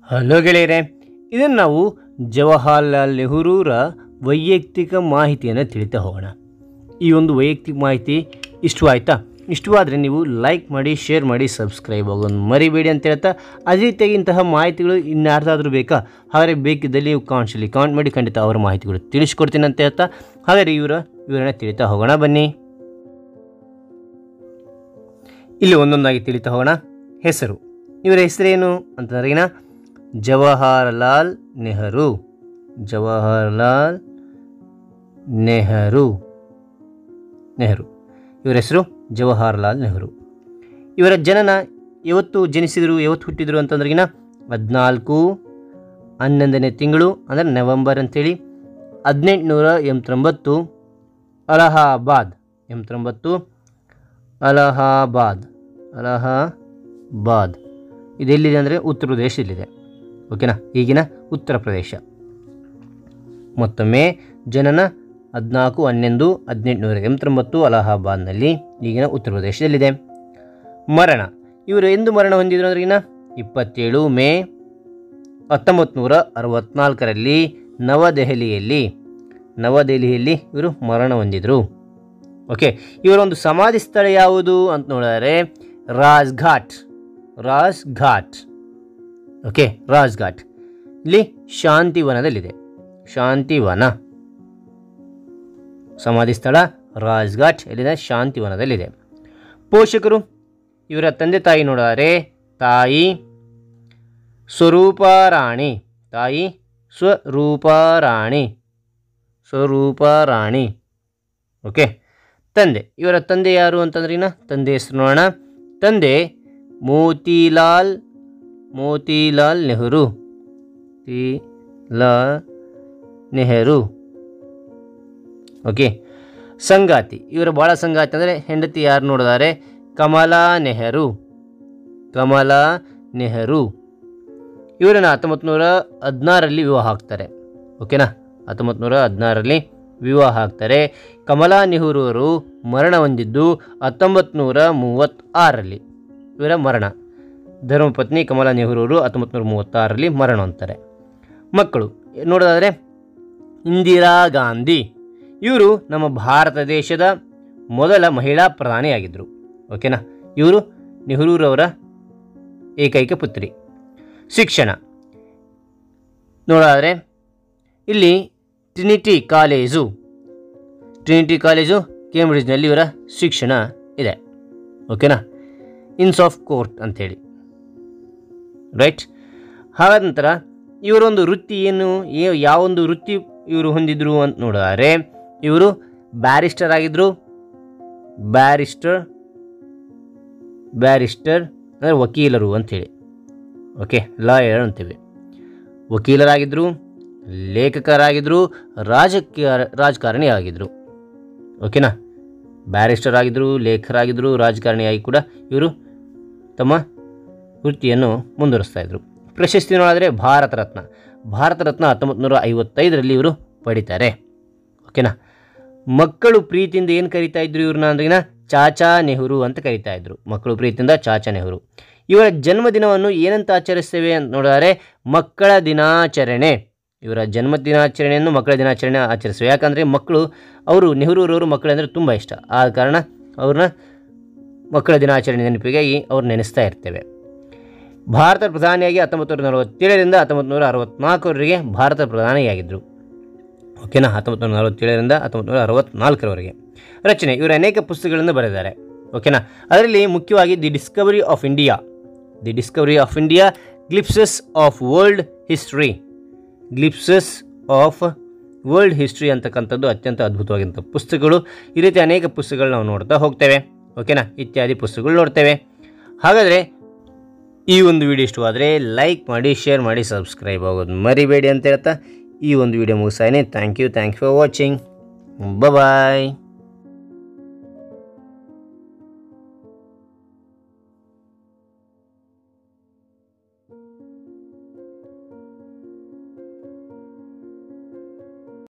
hello ಗೆಳೆಯರೆ ಇದನ್ನು ನಾವು ಜವಾಹರ್ಲಾಲ್ ನೆಹರೂರ ವೈಯಕ್ತಿಕ ಮಾಹಿತಿಯನ್ನು ತಿಳಿತಾ ಹೋಗೋಣ ಈ ಒಂದು ವೈಯಕ್ತಿಕ ಮಾಹಿತಿ ಇಷ್ಟವಾಯ್ತಾ ಇಷ್ಟವಾದರೆ ನೀವು ಲೈಕ್ ಮಾಡಿ ಶೇರ್ ಮಾಡಿ ಸಬ್ಸ್ಕ್ರೈಬ್ ಆಗೋದು ಮರಿಬೇಡಿ ಅಂತ ಹೇಳ್ತಾ ಅದೇ ರೀತಿಯಾಗಿ ಇಂತಹ ಮಾಹಿತಿಗಳು ಇನ್ಯಾರ್ದಾದ್ರೂ ಬೇಕಾ ಹಾಗಾದರೆ ಬೇಕಿದ್ದಲ್ಲಿ ನೀವು ಕಾಮೆಂಟ್ಸಲ್ಲಿ ಕಾಮೆಂಟ್ ಮಾಡಿ ಖಂಡಿತ ಅವರ ಮಾಹಿತಿಗಳು ತಿಳಿಸ್ಕೊಡ್ತೀನಿ ಅಂತ ಹೇಳ್ತಾ ಹಾಗಾದರೆ ಇವರ ವಿವರಣೆ ತಿಳಿತಾ ಹೋಗೋಣ ಬನ್ನಿ ಇಲ್ಲಿ ಒಂದೊಂದಾಗಿ ತಿಳಿತಾ ಹೋಗೋಣ ಹೆಸರು ಇವರ ಹೆಸರೇನು ಅಂತಂದ್ರೆಗಿನ ಜವಾಹರ್ಲಾಲ್ ನೆಹರು ಜವಾಹರ್ಲಾಲ್ ನೆಹರು ನೆಹರು ಇವರ ಹೆಸರು ಜವಾಹರ್ಲಾಲ್ ನೆಹರು ಇವರ ಜನನ ಯಾವತ್ತು ಜನಿಸಿದರು ಯಾವತ್ತು ಹುಟ್ಟಿದರು ಅಂತಂದ್ರೆಗಿನ ಹದಿನಾಲ್ಕು ಹನ್ನೊಂದನೇ ತಿಂಗಳು ಅಂದರೆ ನವೆಂಬರ್ ಅಂತೇಳಿ ಹದಿನೆಂಟುನೂರ ಎಂಬತ್ತೊಂಬತ್ತು ಅಲಹಾಬಾದ್ ಎಂಬತ್ತೊಂಬತ್ತು ಅಲಹಾಬಾದ್ ಅಲಹಾಬಾದ್ ಇದೆಲ್ಲಿದೆ ಅಂದರೆ ಉತ್ತರ ಪ್ರದೇಶದಲ್ಲಿದೆ ಓಕೆನಾ ಈಗಿನ ಉತ್ತರ ಪ್ರದೇಶ ಮತ್ತೊಮ್ಮೆ ಜನನ ಹದಿನಾಲ್ಕು ಹನ್ನೊಂದು ಹದಿನೆಂಟುನೂರ ಎಂಬತ್ತೊಂಬತ್ತು ಅಲಹಾಬಾದ್ನಲ್ಲಿ ಈಗಿನ ಉತ್ತರ ಪ್ರದೇಶದಲ್ಲಿದೆ ಮರಣ ಇವರು ಎಂದು ಮರಣ ಹೊಂದಿದ್ರು ಅಂದ್ರಿಗಿನ ಇಪ್ಪತ್ತೇಳು ಮೇ ಹತ್ತೊಂಬತ್ತು ನೂರ ಅರವತ್ನಾಲ್ಕರಲ್ಲಿ ನವದೆಹಲಿಯಲ್ಲಿ ನವದೆಹಲಿಯಲ್ಲಿ ಇವರು ಮರಣ ಹೊಂದಿದರು ಓಕೆ ಇವರ ಒಂದು ಸಮಾಧಿ ಸ್ಥಳ ಯಾವುದು ಅಂತ ನೋಡಿದರೆ ರಾಜ್ಘಾಟ್ ರಾಜ್ಘಾಟ್ ಓಕೆ ರಾಜ್ಘಾಟ್ ಇಲ್ಲಿ ಶಾಂತಿವನದಲ್ಲಿದೆ ಶಾಂತಿವನ ಸಮಾಧಿ ಸ್ಥಳ ರಾಜ್ಘಾಟ್ ಎಲ್ಲಿದೆ ಶಾಂತಿವನದಲ್ಲಿದೆ ಪೋಷಕರು ಇವರ ತಂದೆ ತಾಯಿ ನೋಡಿದರೆ ತಾಯಿ ಸ್ವರೂಪರಾಣಿ ತಾಯಿ ಸ್ವರೂಪರಾಣಿ ಸ್ವರೂಪರಾಣಿ ಓಕೆ ತಂದೆ ಇವರ ತಂದೆ ಯಾರು ಅಂತಂದ್ರಿನ ತಂದೆ ಹೆಸರು ನೋಡೋಣ ತಂದೆ ಮೋತಿಲಾಲ್ ಮೋತಿಲಾಲ್ ನೆಹರು ಲಾಲ್ ನೆಹರು ಓಕೆ ಸಂಗಾತಿ ಇವರ ಭಾಳ ಸಂಗಾತಿ ಅಂದರೆ ಹೆಂಡತಿ ಯಾರು ನೋಡಿದಾರೆ ಕಮಲಾ ನೆಹರು ಕಮಲಾ ನೆಹರು ಇವರನ್ನು ಹತ್ತೊಂಬತ್ತು ನೂರ ಹದಿನಾರರಲ್ಲಿ ವಿವಾಹ ಆಗ್ತಾರೆ ಓಕೆನಾ ಹತ್ತೊಂಬತ್ತು ನೂರ ಹದಿನಾರರಲ್ಲಿ ವಿವಾಹ ಆಗ್ತಾರೆ ಕಮಲಾ ನೆಹರು ಅವರು ಮರಣ ಹೊಂದಿದ್ದು ಹತ್ತೊಂಬತ್ತು ನೂರ ಮೂವತ್ತಾರರಲ್ಲಿ ಇವರ ಮರಣ ಧರ್ಮಪತ್ನಿ ಕಮಲಾ ನೆಹರು ಅವರು ಹತ್ತೊಂಬತ್ತು ನೂರ ಮೂವತ್ತಾರರಲ್ಲಿ ಮರಣ ಹೊಂದ್ತಾರೆ ಮಕ್ಕಳು ನೋಡೋದಾದರೆ ಇಂದಿರಾ ಗಾಂಧಿ ಇವರು ನಮ್ಮ ಭಾರತ ದೇಶದ ಮೊದಲ ಮಹಿಳಾ ಪ್ರಧಾನಿಯಾಗಿದ್ದರು ಓಕೆನಾ ಇವರು ನೆಹರೂರವರ ಏಕೈಕ ಪುತ್ರಿ ಶಿಕ್ಷಣ ನೋಡೋದಾದರೆ ಇಲ್ಲಿ ಟ್ರಿನಿಟಿ ಕಾಲೇಜು ಟ್ರಿನಿಟಿ ಕಾಲೇಜು ಕೇಂಬ್ರಿಡ್ಜ್ನಲ್ಲಿ ಇವರ ಶಿಕ್ಷಣ ಇದೆ ಓಕೆನಾ ಇನ್ಸ್ ಆಫ್ ಕೋರ್ಟ್ ಅಂಥೇಳಿ ರೈಟ್ ಹಾಗಾದ ನಂತರ ಇವರೊಂದು ವೃತ್ತಿ ಏನು ಏ- ಯಾವೊಂದು ವೃತ್ತಿ ಇವರು ಹೊಂದಿದ್ರು ಅಂತ ನೋಡಿದರೆ ಇವರು ಬ್ಯಾರಿಸ್ಟರ್ ಆಗಿದ್ದರು ಬ್ಯಾರಿಸ್ಟರ್ ಬ್ಯಾರಿಸ್ಟರ್ ಅಂದರೆ ವಕೀಲರು ಅಂಥೇಳಿ ಓಕೆ ಲಾಯರ್ ಅಂತೀವಿ ವಕೀಲರಾಗಿದ್ದರು ಲೇಖಕರಾಗಿದ್ದರು ರಾಜಕೀಯ ರಾಜಕಾರಣಿ ಆಗಿದ್ದರು ಓಕೆನಾ ಬ್ಯಾರಿಸ್ಟರ್ ಆಗಿದ್ದರು ಲೇಖಕರಾಗಿದ್ದರು ರಾಜಕಾರಣಿಯಾಗಿ ಕೂಡ ಇವರು ತಮ್ಮ ವೃತ್ತಿಯನ್ನು ಮುಂದುವರಿಸ್ತಾ ಇದ್ದರು ಪ್ರಶಸ್ತಿ ನೋಡಿದ್ರೆ ಭಾರತ ರತ್ನ ಭಾರತ ರತ್ನ ಹತ್ತೊಂಬತ್ತು ನೂರ ಐವತ್ತೈದರಲ್ಲಿ ಇವರು ಪಡಿತಾರೆ ಓಕೆನಾ ಮಕ್ಕಳು ಪ್ರೀತಿಯಿಂದ ಏನು ಕರಿತಾ ಇದ್ರು ಇವ್ರನ್ನ ಅಂದ್ರಿನ ಚಾಚಾ ನೆಹರು ಅಂತ ಕರಿತಾ ಇದ್ರು ಮಕ್ಕಳು ಪ್ರೀತಿಯಿಂದ ಚಾಚಾ ನೆಹರು ಇವರ ಜನ್ಮದಿನವನ್ನು ಏನಂತ ಆಚರಿಸ್ತೇವೆ ಅಂತ ನೋಡಿದರೆ ಮಕ್ಕಳ ದಿನಾಚರಣೆ ಇವರ ಜನ್ಮ ದಿನಾಚರಣೆಯನ್ನು ಮಕ್ಕಳ ದಿನಾಚರಣೆ ಆಚರಿಸ್ತೇವೆ ಯಾಕಂದರೆ ಮಕ್ಕಳು ಅವರು ನೆಹರೂರವರು ಮಕ್ಕಳಂದರೆ ತುಂಬ ಇಷ್ಟ ಆ ಕಾರಣ ಅವ್ರನ್ನ ಮಕ್ಕಳ ದಿನಾಚರಣೆ ನೆನಪಿಗಾಗಿ ಅವ್ರು ನೆನೆಸ್ತಾ ಇರ್ತೇವೆ ಭಾರತ ಪ್ರಧಾನಿಯಾಗಿ ಹತ್ತೊಂಬತ್ತು ನೂರ ನಲವತ್ತೇಳರಿಂದ ಹತ್ತೊಂಬತ್ತು ನೂರ ಅರವತ್ತ್ನಾಲ್ಕರವರೆಗೆ ಭಾರತ ಪ್ರಧಾನಿಯಾಗಿದ್ದರು ಓಕೆನಾ ಹತ್ತೊಂಬತ್ತು ನೂರ ನಲವತ್ತೇಳರಿಂದ ಹತ್ತೊಂಬತ್ತು ನೂರ ಅರವತ್ತ್ನಾಲ್ಕರವರೆಗೆ ರಚನೆ ಇವರು ಅನೇಕ ಪುಸ್ತಕಗಳನ್ನು ಬರೆದಿದ್ದಾರೆ ಓಕೆನಾ ಅದರಲ್ಲಿ ಮುಖ್ಯವಾಗಿ the discovery of India the discovery of India glimpses of world history glimpses of world history ಅಂತಕ್ಕಂಥದ್ದು ಅತ್ಯಂತ ಅದ್ಭುತವಾಗಿರುವಂಥ ಪುಸ್ತಕಗಳು ಈ ರೀತಿ ಅನೇಕ ಪುಸ್ತಕಗಳು ನಾವು ನೋಡ್ತಾ ಹೋಗ್ತೇವೆ ಓಕೆನಾ ಇತ್ಯಾದಿ ಪುಸ್ತಕಗಳು ನೋಡ್ತೇವೆ ಹಾಗಾದರೆ ಈ ಒಂದು ವಿಡಿಯೋ ಇಷ್ಟವಾದರೆ ಲೈಕ್ ಮಾಡಿ ಶೇರ್ ಮಾಡಿ ಸಬ್ಸ್ಕ್ರೈಬ್ ಆಗೋದು ಮರಿಬೇಡಿ ಅಂತ ಹೇಳ್ತಾ ಈ ಒಂದು ವಿಡಿಯೋ ಮುಗಿಸಾನೆ thank you thank you for watching bye